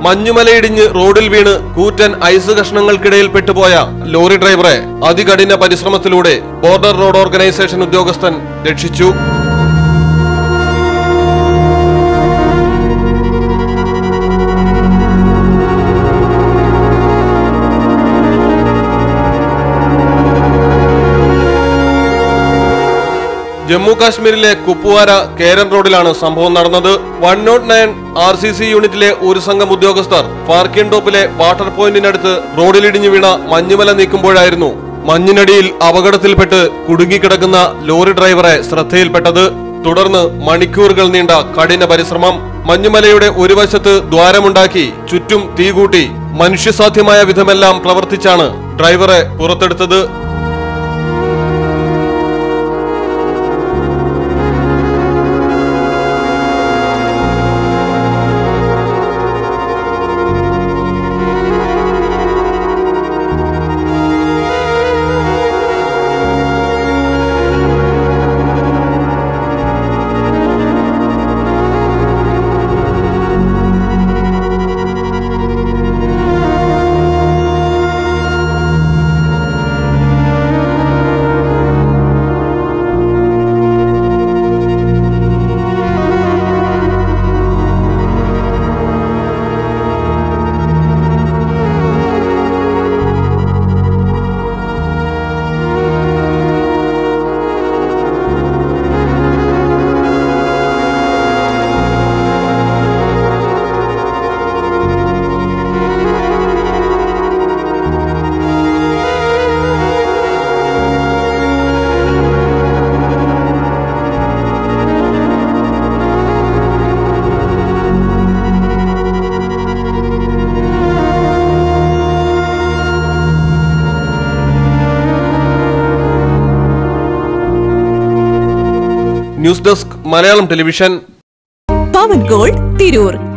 മഞ്ഞുമലയിടിഞ്ഞ് റോഡിൽ വീണ് കൂറ്റൻ ഐസ് കഷ്ണങ്ങൾക്കിടയിൽ പെട്ടുപോയ ലോറി ഡ്രൈവറെ അതികഠിന പരിശ്രമത്തിലൂടെ ബോർഡർ റോഡ് ഓർഗനൈസേഷൻ ഉദ്യോഗസ്ഥൻ രക്ഷിച്ചു ജമ്മു കാശ്മീരിലെ കുപ്വാര കേരൻ റോഡിലാണ് സംഭവം നടന്നത് one nought nine R C C യൂണിറ്റിലെ ഒരു സംഘം ഉദ്യോഗസ്ഥർ ഫാർക്കിൻ ടോപ്പിലെ വാട്ടർ പോയിന്റിനടുത്ത് റോഡിലിടിഞ്ഞു വീണ മഞ്ഞുമല നീക്കുമ്പോഴായിരുന്നു മഞ്ഞിനടിയിൽ അപകടത്തിൽപ്പെട്ട് കുടുങ്ങിക്കിടക്കുന്ന ലോറി ഡ്രൈവറെ ശ്രദ്ധയിൽപ്പെട്ടത് തുടർന്ന് മണിക്കൂറുകൾ നീണ്ട കഠിന പരിശ്രമം മഞ്ഞുമലയുടെ ഒരു വശത്ത് ദ്വാരമുണ്ടാക്കി ചുറ്റും തീ കൂട്ടി മനുഷ്യസാധ്യമായ വിധമെല്ലാം പ്രവർത്തിച്ചാണ് ഡ്രൈവറെ പുറത്തെടുത്തത് news desk Malayalam television Pavan gold Tirur